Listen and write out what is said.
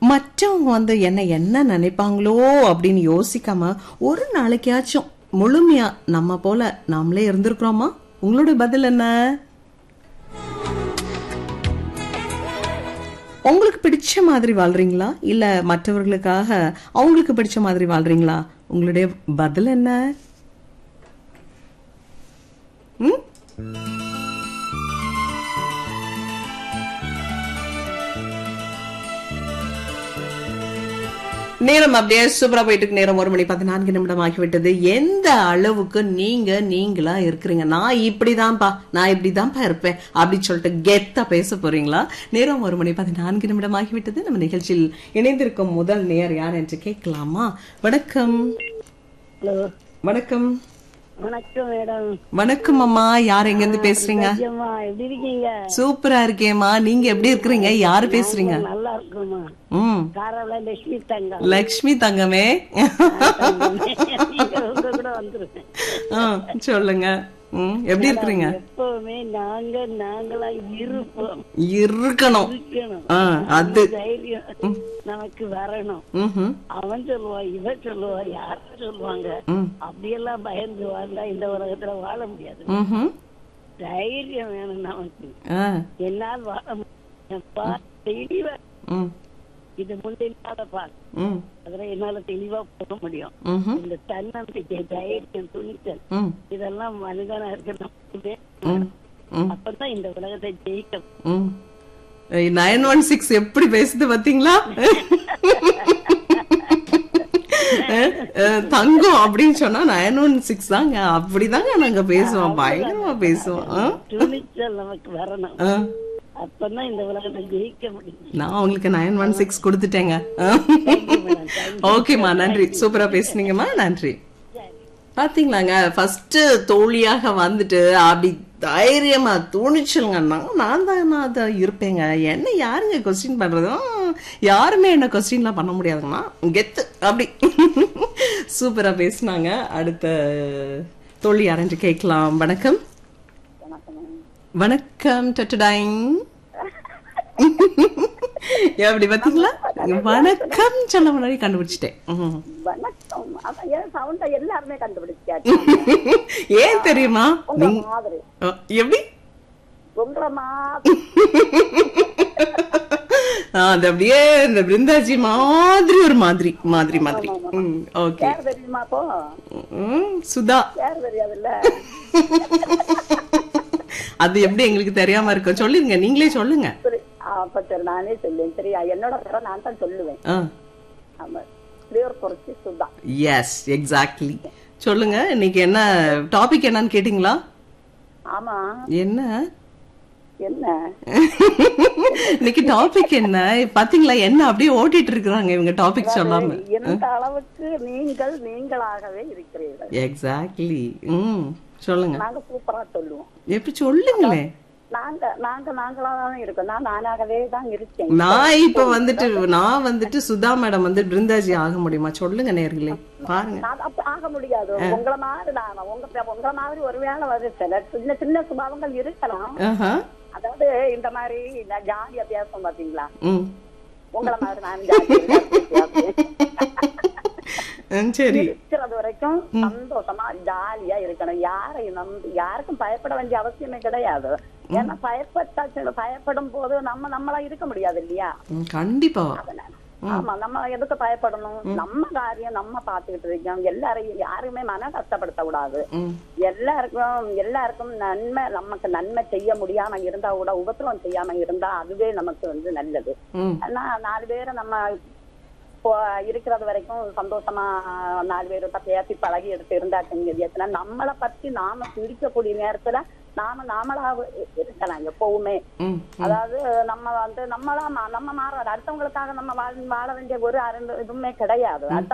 மற்றவங்க வந்து என்ன என்ன நினைப்பாங்களோ அப்படின்னு யோசிக்காம ஒரு நாளைக்காச்சும் முழுமையா நம்ம போல நாமளே இருந்திருக்கிறோமா உங்களோட பதில் என்ன உங்களுக்கு பிடிச்ச மாதிரி வாழ்றீங்களா இல்ல மற்றவர்களுக்காக அவங்களுக்கு பிடிச்ச மாதிரி வாழ்றீங்களா உங்களுடைய பதில் என்ன ம்? நேரம் அப்படியே சூப்பரா போயிட்டு இருக்கு. நேரம் ஒரு மணி பதினான்கு நிமிடம் ஆகிவிட்டது எந்த அளவுக்கு நீங்க நீங்களா இருக்கிறீங்க நான் இப்படிதான்ப்பா நான் இப்படிதான்ப்பா இருப்பேன் அப்படின்னு சொல்லிட்டு கெத்தா பேச போறீங்களா நேரம் ஒரு மணி பதினான்கு நிமிடம் ஆகிவிட்டது நம்ம நிகழ்ச்சியில் இணைந்திருக்கும் முதல் நேர் யார் என்று கேட்கலாமா வணக்கம் ஹலோ வணக்கம் வணக்கம் மேடம் வணக்கம் அம்மா யார் எங்க இருந்து பேசுறீங்க ஐயம்மா எப்படி இருக்கீங்க சூப்பரா இருக்கேம்மா நீங்க எப்படி இருக்கிறீங்க யாரு பேசுறீங்க நல்லா இருக்குமா ம் காரவள லட்சுமி தங்கம் லக்ஷ்மி தங்கமே நீங்க உங்க கூட வந்துருவேன் ஆ, சொல்லுங்க ம், எப்படி இருக்கிறீங்க எப்பவுமே நாங்க நாங்களா இருப்போம் இருக்கணும் இருக்கணும் ஆ, அது தைரியம் நமக்கு வரணும் ம்ஹும். அவன் சொல்லுவான் இவன் சொல்லுவா யார சொல்லுவாங்க ம். அப்படியெல்லாம் பயந்து வாழ்ந்தா இந்த உலகத்துல வாழ முடியாது ம்ஹும். தைரியம் வேணும் நமக்கு ஆ, என்னால் வாழ முடியும் தெளிவா ம், இது முன்னில்லாத பால் ம், அதுல என்னால தெளிவா போக முடியும் ம்ஹும். இந்த தன்னம்பிக்கை தைரியம் துணிச்சல் ம், இதெல்லாம் மனிதனா இருக்க நமக்கு ம், ம், அப்பதான் இந்த உலகத்தை ஜெயிக்க ம். ஏய், 916 எப்படி பேசுது பாத்தீங்களா அஹ், அஹ், தங்கம் அப்படின்னு சொன்னா நைன் ஒன் சிக்ஸ் தாங்க அப்படிதாங்க நாங்க பேசுவோம் பயங்கரமா பேசுவோம் ஆ? துணிச்சல் நமக்கு வரணும் ஆ. அப்பதான் இந்த உலகத்தை ஜெயிக்க முடியும் நான் உங்களுக்கு நைன் ஒன் சிக்ஸ் கொடுத்துட்டேங்க ஓகேம்மா நன்றி சூப்பரா பேசுனீங்கம்மா நன்றி பாத்தீங்களாங்க ஃபர்ஸ்ட் தோழியாக வந்துட்டு அப்படி தைரியமா துணிச்சலுங்க நான் நான் தான் நான் அதை இருப்பேங்க என்ன யாருங்க கொஸ்டின் பண்றது ஆ, யாருமே என்ன கொஸ்டின்லாம் பண்ண முடியாதுங்கண்ணா கெத்து அப்படி சூப்பரா பேசுனாங்க அடுத்த தோழி யாரென்று கேட்கலாம் வணக்கம் வணக்கம் டட்டடாயிங் எப்படி பாத்தீங்களா வணக்கம் சொல்ல முன்னாடி கண்டுபிடிச்சிட்டேன் ம். வணக்கம் அதான் என் சவுண்ட எல்லாருமே கண்டுபிடிச்சாச்சு ஏன் தெரியுமா நீங்க மாதிரி அ, எப்படி உங்களை மாதிரி ஆ, அது அப்படியே இந்த பிருந்தாஜி மாதிரி ஒரு மாதிரி மாதிரி மாதிரி ஓகே பேர் தெரியுமா அப்போ சுதா பேர் தெரியாதுல்ல அது எப்படி எங்களுக்கு தெரியாம இருக்கும் சொல்லுங்க நீங்களே சொல்லுங்க சரி ஆ, அப்ப சரி நானே சொல்லுவேன் சரியா என்னோட பேரை நான் தான் சொல்லுவேன் ஆமா பிரியோர் பொறுத்து சுதா எஸ் எக்ஸாக்ட்லி சொல்லுங்க இன்னைக்கு என்ன டாபிக் என்னன்னு கேட்டீங்களா ஆமா என்ன என்ன இன்னைக்கு டாபிக் என்ன பாத்தீங்களா என்ன அப்படியே ஓட்டிட்டு இருக்காங்க இவங்க டாபிக் சொல்லாம எந்த அளவுக்கு நீங்கள் நீங்களாகவே இருக்கிறீர்கள் எக்ஸாக்ட்லி ம் சொல்லுங்க நாங்க சூப்பரா சொல்லுவோம் எப்படி சொல்லுங்களேன் நாங்க நாங்க நாங்களா தான் இருக்கோம் நான் நானாகவே தான் இருக்கேன் நான் இப்ப வந்துட்டு நான் வந்துட்டு சுதா மேடம் வந்து பிருந்தாஜி ஆக முடியுமா சொல்லுங்க நேர்களே பாருங்க நான் அப்ப ஆக முடியாது உங்களை மாதிரி நான் உங்க உங்களை மாதிரி ஒருவேளை வந்து சில சின்ன சின்ன சுபாவங்கள் இருக்கலாம் ஆஹா. அதாவது இந்த மாதிரி நான் ஜாலியா பேசும் பாத்தீங்களா ம் உங்களை மாதிரி நான் ஜாலியா பேசுவேன். ம், சரி இருக்கிறது வரைக்கும் சந்தோஷமா ஜாலியா இருக்கணும் யாரையும் நம்பி யாருக்கும் பயப்பட வேண்டிய அவசியமே கிடையாது ஏன்னா பயப்பட்டா சில- பயப்படும் போது நம்ம நம்மளா இருக்க முடியாது இல்லையா ம், கண்டிப்பா அதனால ஆமா நம்ம எதுக்கு பயப்படணும் நம்ம காரியம் நம்ம பாத்துக்கிட்டு இருக்கோம் எல்லாரையும் யாருமே மன கஷ்டப்படுத்த கூடாது ம், எல்லாருக்கும் எல்லாருக்கும் நன்மை நமக்கு நன்மை செய்ய முடியாம இருந்தா கூட உபத்திரம் செய்யாம இருந்தா அதுவே நமக்கு வந்து நல்லது ம், ஆனா நாலு பேரை நம்ம இப்போ இருக்கிறது வரைக்கும் சந்தோஷமா நாலு பேர்கிட்ட பேசி பழகி எடுத்து இருந்தாச்சுன்னா நம்மளை பத்தி நாம சிந்திக்கக்கூடிய நேரத்துல நாம நாமளா இருக்கலாம் எப்பவுமே ம், அதாவது நம்ம வந்து நம்மளா மா- நம்ம மாற அடுத்தவங்களுக்காக நம்ம வாழ வாழ வேண்டிய ஒரு அருந்த இதுவுமே கிடையாது அடுத்த